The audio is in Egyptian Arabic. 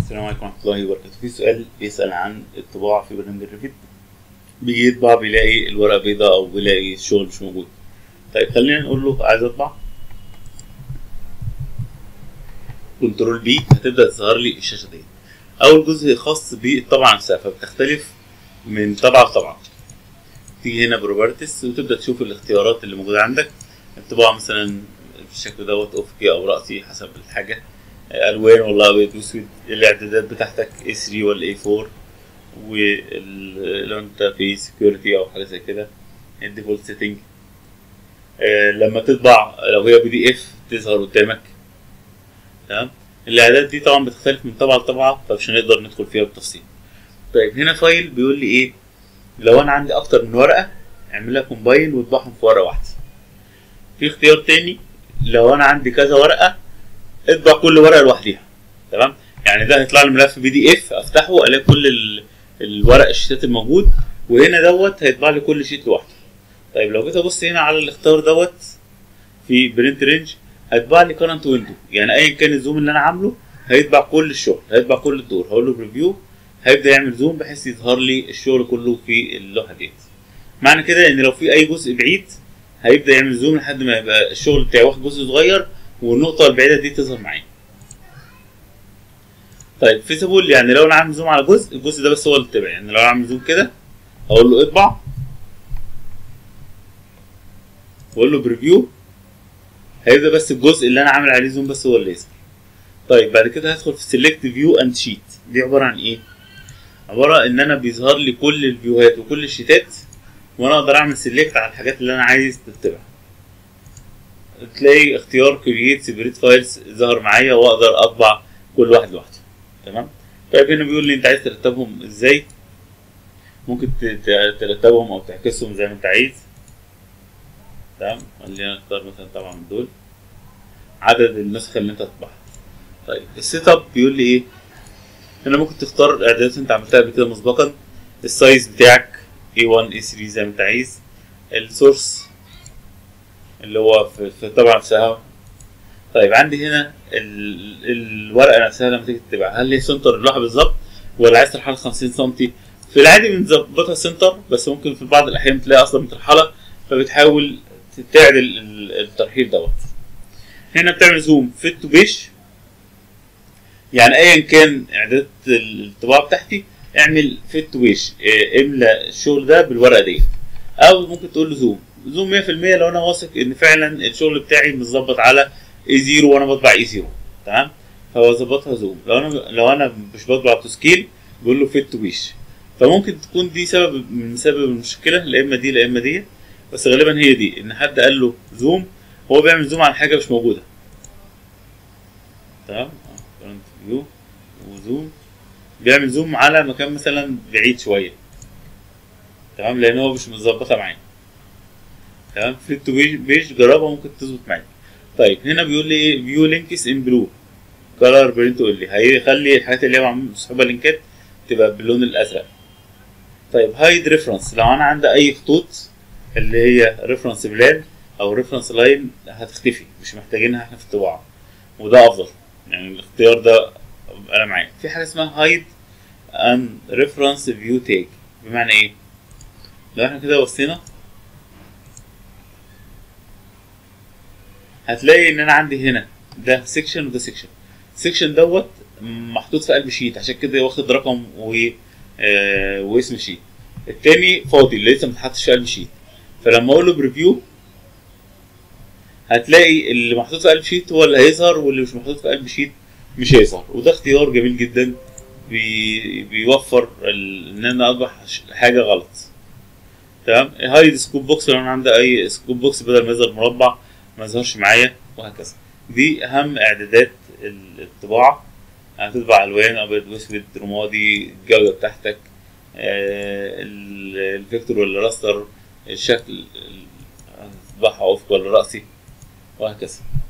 السلام عليكم ورحمة الله وبركاته في سؤال بيسأل عن الطباعة في برنامج الريفيت بيجي يطبع بيلاقي الورقة بيضاء أو بيلاقي الشغل مش موجود طيب خلينا نقول له عايز أطبع كنترول بي هتبدأ تظهر لي الشاشة دي أول جزء خاص بالطبعة نفسها فبتختلف من طبعة لطبعة تيجي هنا بروبرتس وتبدأ تشوف الاختيارات اللي موجودة عندك الطباعة مثلا بالشكل دوت أفقي أو رأسي حسب الحاجة الوان والله ابيض واسود الاعدادات بتاعتك اي 3 ولا اي 4 ولو انت في سكيورتي او حاجه زي كده الديفولت سيتنج لما تطبع لو هي بي دي اف تظهر قدامك تمام الاعداد دي طبعا بتختلف من طبعه لطبعه فمش هنقدر ندخل فيها بالتفصيل طيب هنا فايل بيقول لي ايه لو انا عندي اكتر من ورقه اعملها كومباين واطبعهم في ورقه واحده في اختيار تاني لو انا عندي كذا ورقه اطبع كل ورقه لوحديها تمام يعني ده هيطلع لي ملف بي دي اف افتحه الاقي كل ال... الورق الشيتات الموجود وهنا دوت هيطبع لي كل شيت لوحده طيب لو جيت ابص هنا على الاختيار دوت في برنت رينج هيطبع لي كرنت ويندو يعني ايا كان الزوم اللي انا عامله هيطبع كل الشغل هيطبع كل الدور هقول له بريفيو هيبدا يعمل زوم بحيث يظهر لي الشغل كله في اللوحه ديت معنى كده ان لو في اي جزء بعيد هيبدا يعمل زوم لحد ما يبقى الشغل بتاعي واخد جزء صغير والنقطة البعيدة دي تظهر معايا. طيب فيزيبل يعني لو انا عامل زوم على جزء الجزء ده بس هو اللي تبع يعني لو انا عامل زوم كده اقول له اطبع واقول له بريفيو هيبدا بس الجزء اللي انا عامل عليه زوم بس هو اللي يظهر. طيب بعد كده هدخل في سيلكت فيو اند شيت دي عبارة عن ايه؟ عبارة ان انا بيظهر لي كل الفيوهات وكل الشيتات وانا اقدر اعمل سيلكت على الحاجات اللي انا عايز تتبع. تلاقي اختيار كرييت سيبريت فايلز ظهر معايا واقدر اطبع كل واحد لوحده تمام طيب هنا بيقول لي انت عايز ترتبهم ازاي ممكن ترتبهم او تعكسهم زي ما انت عايز تمام خلينا نختار مثلا طبعا من دول عدد النسخ اللي انت تطبعها طيب السيت اب بيقول لي ايه هنا ممكن تختار الاعدادات انت عملتها قبل كده مسبقا السايز بتاعك A1 A3 زي ما انت عايز السورس اللي هو في, في طبعا نفسها طيب عندي هنا ال... الورقه نفسها لما تيجي تتبع هل هي سنتر اللوحه بالظبط ولا عايز ترحلها 50 سم في العادي بنظبطها سنتر بس ممكن في بعض الاحيان تلاقي اصلا مترحله فبتحاول تعدل الترحيل دوت هنا بتعمل زوم فيت تو بيش يعني ايا كان اعداد الطباعه بتاعتي اعمل فيت تو بيش املى الشغل ده بالورقه ديت او ممكن تقول له زوم زوم 100% لو انا واثق ان فعلا الشغل بتاعي متظبط على اي 0 وانا بطبع اي 0 تمام فهو ظبطها زوم لو انا لو انا مش بطبع تو سكيل بقول له فيت تو ويش فممكن تكون دي سبب من سبب المشكله لا اما دي لا اما دي بس غالبا هي دي ان حد قال له زوم هو بيعمل زوم على حاجه مش موجوده تمام فرونت فيو وزوم بيعمل زوم على مكان مثلا بعيد شويه تمام لان هو مش متظبطه معايا تمام فليت تو بيج جربها ممكن تظبط معاك طيب هنا بيقول لي ايه فيو لينكس ان بلو كلر برنت قول لي هيخلي الحاجات اللي هي مسحوبه لينكات تبقى باللون الازرق طيب هايد ريفرنس لو انا عندي اي خطوط اللي هي ريفرنس بلان او ريفرنس لاين هتختفي مش محتاجينها احنا في الطباعه وده افضل يعني الاختيار ده انا معاك في حاجه اسمها هايد ان ريفرنس فيو تاج بمعنى ايه لو احنا كده بصينا هتلاقي ان انا عندي هنا ده سيكشن وده سيكشن سيكشن دوت محطوط في قلب شيت عشان كده واخد رقم و آه واسم شيت التاني فاضي اللي لسه متحطش في قلب شيت فلما اقول له بريفيو هتلاقي اللي محطوط في قلب شيت هو اللي هيظهر واللي مش محطوط في قلب شيت مش هيظهر وده اختيار جميل جدا بي بيوفر ان انا اطبع حاجه غلط تمام هايد سكوب بوكس لو انا عندي اي سكوب بوكس بدل ما يظهر مربع ما يظهرش معايا وهكذا دي اهم اعدادات الطباعه هتطبع الوان ابيض واسود رمادي الجوده بتاعتك آه الفيكتور ولا راستر الشكل هتطبعها افق ولا راسي وهكذا